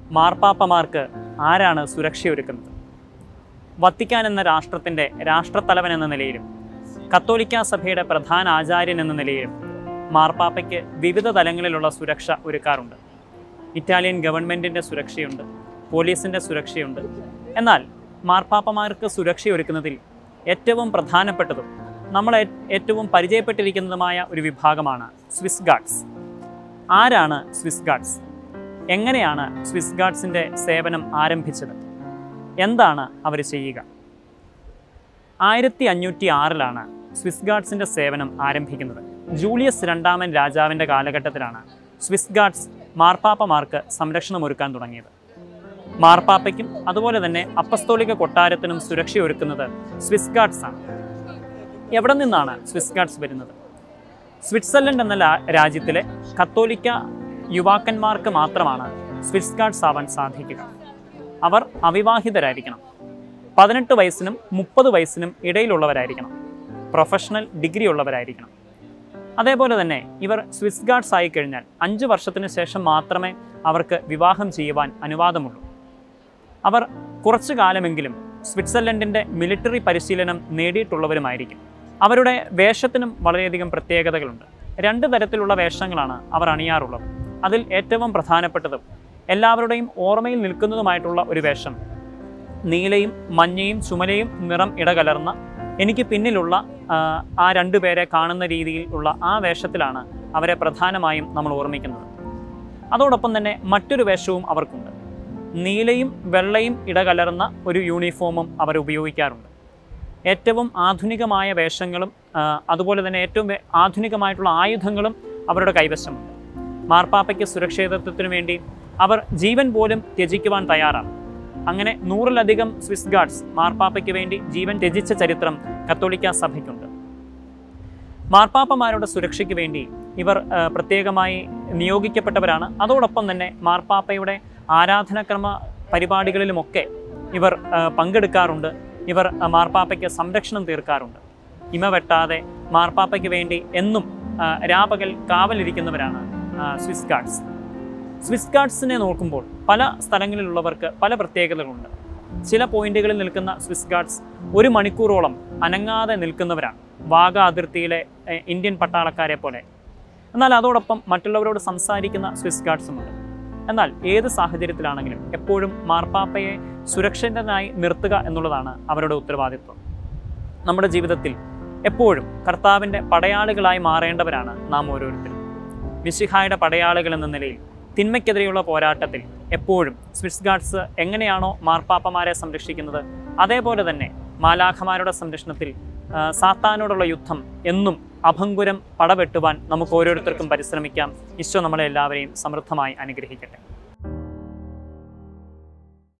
മാർപ്പാപ്പമാർക്ക് ആരാണ് സുരക്ഷയൊരുക്കുന്നത് വത്തിക്കാൻ എന്ന രാഷ്ട്രത്തിൻ്റെ രാഷ്ട്രത്തലവൻ എന്ന നിലയിലും കത്തോലിക്ക സഭയുടെ പ്രധാന ആചാര്യൻ എന്ന നിലയിലും മാർപ്പാപ്പയ്ക്ക് വിവിധ തലങ്ങളിലുള്ള സുരക്ഷ ഒരുക്കാറുണ്ട് ഇറ്റാലിയൻ ഗവൺമെൻറ്റിൻ്റെ സുരക്ഷയുണ്ട് പോലീസിൻ്റെ സുരക്ഷയുണ്ട് എന്നാൽ മാർപ്പാപ്പമാർക്ക് സുരക്ഷയൊരുക്കുന്നതിൽ ഏറ്റവും പ്രധാനപ്പെട്ടതും നമ്മൾ ഏ- ഏറ്റവും പരിചയപ്പെട്ടിരിക്കുന്നതുമായ ഒരു വിഭാഗമാണ് സ്വിസ് ഗാർഡ്സ് ആരാണ് സ്വിസ് ഗാർഡ്സ് എങ്ങനെയാണ് സ്വിസ് ഗാർഡ്സിൻ്റെ സേവനം ആരംഭിച്ചത് എന്താണ് അവർ ചെയ്യുക ആയിരത്തി അഞ്ഞൂറ്റി ആറിലാണ് സ്വിസ് ഗാർഡ്സിൻ്റെ സേവനം ആരംഭിക്കുന്നത് ജൂലിയസ് രണ്ടാമൻ രാജാവിൻ്റെ കാലഘട്ടത്തിലാണ് സ്വിസ് ഗാർഡ്സ് മാർപ്പാപ്പമാർക്ക് സംരക്ഷണം ഒരുക്കാൻ തുടങ്ങിയത് മാർപ്പാപ്പയ്ക്കും അതുപോലെ തന്നെ അപ്പസ്തോലിക കൊട്ടാരത്തിനും സുരക്ഷയൊരുക്കുന്നത് സ്വിസ് ഗാർഡ്സ് ആണ് എവിടെ നിന്നാണ് സ്വിസ് ഗാർഡ്സ് വരുന്നത് സ്വിറ്റ്സർലൻഡ് എന്ന ലാ- രാജ്യത്തിലെ കത്തോലിക്ക യുവാക്കന്മാർക്ക് മാത്രമാണ് സ്വിസ് ഗാർഡ്സ് ആവാൻ സാധിക്കുക അവർ അവിവാഹിതരായിരിക്കണം പതിനെട്ട് വയസ്സിനും മുപ്പത് വയസ്സിനും ഇടയിലുള്ളവരായിരിക്കണം പ്രൊഫഷണൽ ഡിഗ്രി ഉള്ളവരായിരിക്കണം അതേപോലെ തന്നെ ഇവർ സ്വിസ് ഗാർഡ്സ് ആയി കഴിഞ്ഞാൽ അഞ്ച് വർഷത്തിന് ശേഷം മാത്രമേ അവർക്ക് വിവാഹം ചെയ്യുവാൻ അനുവാദമുള്ളൂ അവർ കുറച്ചു കാലമെങ്കിലും സ്വിറ്റ്സർലൻഡിൻ്റെ മിലിറ്ററി പരിശീലനം നേടിയിട്ടുള്ളവരുമായിരിക്കും അവരുടെ വേഷത്തിനും വളരെയധികം പ്രത്യേകതകളുണ്ട് രണ്ട് തരത്തിലുള്ള വേഷങ്ങളാണ് അവർ അണിയാറുള്ളത് അതിൽ ഏറ്റവും പ്രധാനപ്പെട്ടതും എല്ലാവരുടെയും ഓർമ്മയിൽ നിൽക്കുന്നതുമായിട്ടുള്ള ഒരു വേഷം നീലയും മഞ്ഞയും ചുമലയും നിറം ഇടകലർന്ന എനിക്ക് പിന്നിലുള്ള ആ, ആ രണ്ടു പേരെ കാണുന്ന രീതിയിൽ ഉള്ള ആ വേഷത്തിലാണ് അവരെ പ്രധാനമായും നമ്മൾ ഓർമ്മിക്കുന്നത് അതോടൊപ്പം തന്നെ മറ്റൊരു വേഷവും അവർക്കുണ്ട് നീലയും വെള്ളയും ഇടകലർന്ന ഒരു യൂണിഫോമും അവർ ഉപയോഗിക്കാറുണ്ട് ഏറ്റവും ആധുനികമായ വേഷങ്ങളും ആ, അതുപോലെ തന്നെ ഏറ്റവും വേ- ആധുനികമായിട്ടുള്ള ആയുധങ്ങളും അവരുടെ കൈവശമുണ്ട് മാർപ്പാപ്പയ്ക്ക് സുരക്ഷിതത്വത്തിനു വേണ്ടി അവർ ജീവൻ പോലും ത്യജിക്കുവാൻ തയ്യാറാണ് അങ്ങനെ നൂറിലധികം സ്വിസ് ഗാർഡ്സ് മാർപ്പാപ്പയ്ക്ക് വേണ്ടി ജീവൻ ത്യജിച്ച ചരിത്രം കത്തോലിക്ക സഭയ്ക്കുണ്ട് മാർപ്പാപ്പമാരുടെ സുരക്ഷയ്ക്ക് വേണ്ടി ഇവർ ആ, പ്രത്യേകമായി നിയോഗിക്കപ്പെട്ടവരാണ് അതോടൊപ്പം തന്നെ മാർപ്പാപ്പയുടെ ആരാധനക്രമ പരിപാടികളിലുമൊക്കെ ഇവർ ആ, പങ്കെടുക്കാറുണ്ട് ഇവർ ആ, മാർപ്പാപ്പയ്ക്ക് സംരക്ഷണം തീർക്കാറുണ്ട് ഇമ വെട്ടാതെ മാർപ്പാപ്പയ്ക്ക് വേണ്ടി എന്നും ആ, രാപകൽ കാവലിരിക്കുന്നവരാണ് ആ, സ്വിസ് ഗാർഡ്സ് സ്വിസ് ഗാർഡ്സിനെ നോക്കുമ്പോൾ പല സ്ഥലങ്ങളിലുള്ളവർക്ക് പല പ്രത്യേകതകളുണ്ട് ചില പോയിന്റുകളിൽ നിൽക്കുന്ന സ്വിസ് ഗാർഡ്സ് ഒരു മണിക്കൂറോളം അനങ്ങാതെ നിൽക്കുന്നവരാണ് വാഗ അതിർത്തിയിലെ എ, ഇന്ത്യൻ പട്ടാളക്കാരെ പോലെ എന്നാൽ അതോടൊപ്പം മറ്റുള്ളവരോട് സംസാരിക്കുന്ന സ്വിസ് ഗാർഡ്സുമുണ്ട് എന്നാൽ ഏത് സാഹചര്യത്തിലാണെങ്കിലും എപ്പോഴും മാർപ്പാപ്പയെ സുരക്ഷിതനായി നിർത്തുക എന്നുള്ളതാണ് അവരുടെ ഉത്തരവാദിത്വം നമ്മുടെ ജീവിതത്തിൽ എപ്പോഴും കർത്താവിൻ്റെ പടയാളികളായി മാറേണ്ടവരാണ് നാം ഓരോരുത്തരും മിശിഹായുടെ പടയാളികൾ എന്ന നിലയിൽ തിന്മയ്ക്കെതിരെയുള്ള പോരാട്ടത്തിൽ എപ്പോഴും സ്വിസ് ഗാർഡ്സ് എങ്ങനെയാണോ മാർപ്പാപ്പമാരെ സംരക്ഷിക്കുന്നത് അതേപോലെ തന്നെ മാലാഖമാരുടെ സംരക്ഷണത്തിൽ ആ, സാത്താനോടുള്ള യുദ്ധം എന്നും അഭംഗുരം പടവെട്ടുവാൻ നമുക്ക് ഓരോരുത്തർക്കും പരിശ്രമിക്കാം ഈശോ നമ്മളെ എല്ലാവരെയും സമൃദ്ധമായി അനുഗ്രഹിക്കട്ടെ